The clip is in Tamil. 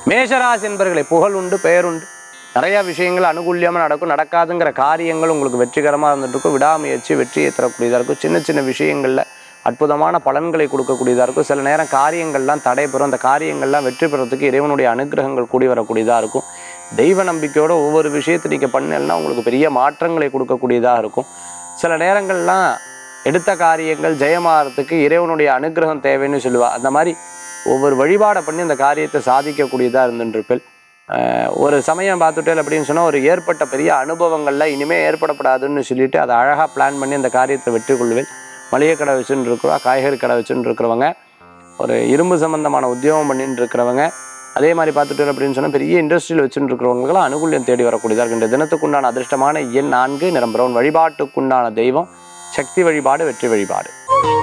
மேஷராசி என்பர்களை புகழ் உண்டு பெயர் உண்டு நிறைய விஷயங்கள் அனுகூல்யமாக நடக்கும் நடக்காதுங்கிற காரியங்கள் உங்களுக்கு வெற்றிகரமாக இருந்துட்டு இருக்கும் விடாமுயற்சி வெற்றியை தரக்கூடியதாக இருக்கும் சின்ன சின்ன விஷயங்களில் அற்புதமான பலன்களை கொடுக்கக்கூடியதாக இருக்கும் சில நேரம் காரியங்கள்லாம் தடைபெறும் அந்த காரியங்கள்லாம் வெற்றி பெறத்துக்கு இறைவனுடைய அனுகிரகங்கள் கூடி வரக்கூடியதாக இருக்கும் தெய்வ நம்பிக்கையோட ஒவ்வொரு விஷயத்தை நீங்கள் பண்ணலைன்னா உங்களுக்கு பெரிய மாற்றங்களை கொடுக்கக்கூடியதாக இருக்கும் சில நேரங்கள்லாம் எடுத்த காரியங்கள் ஜெயமாகறதுக்கு இறைவனுடைய அனுகிரகம் தேவைன்னு சொல்லுவா அந்த மாதிரி ஒவ்வொரு வழிபாடை பண்ணி அந்த காரியத்தை சாதிக்கக்கூடியதாக இருந்துருப்பேன் ஒரு சமயம் பார்த்துட்டேன் அப்படின்னு சொன்னால் ஒரு ஏற்பட்ட பெரிய அனுபவங்கள்லாம் இனிமேல் ஏற்படப்படாதுன்னு சொல்லிட்டு அதை அழகாக பிளான் பண்ணி அந்த காரியத்தை வெற்றி கொள்வேன் மளிகை கடை வச்சுன்னு இருக்கிறோம் காய்கறி கடை வச்சுன்னு இருக்கிறவங்க ஒரு இரும்பு சம்பந்தமான உத்தியோகம் பண்ணிட்டு இருக்கிறவங்க அதே மாதிரி பார்த்துட்டு அப்படின்னு சொன்னால் பெரிய இண்டஸ்ட்ரியில் வச்சுட்டு இருக்கிறவங்களுக்கெல்லாம் அனுகூல்யம் தேடி வரக்கூடியதாக இருக்கின்ற தினத்துக்குண்டான அதிர்ஷ்டமான எண் நான்கு நிரம்புறவன் வழிபாட்டுக்குண்டான தெய்வம் சக்தி வழிபாடு வெற்றி வழிபாடு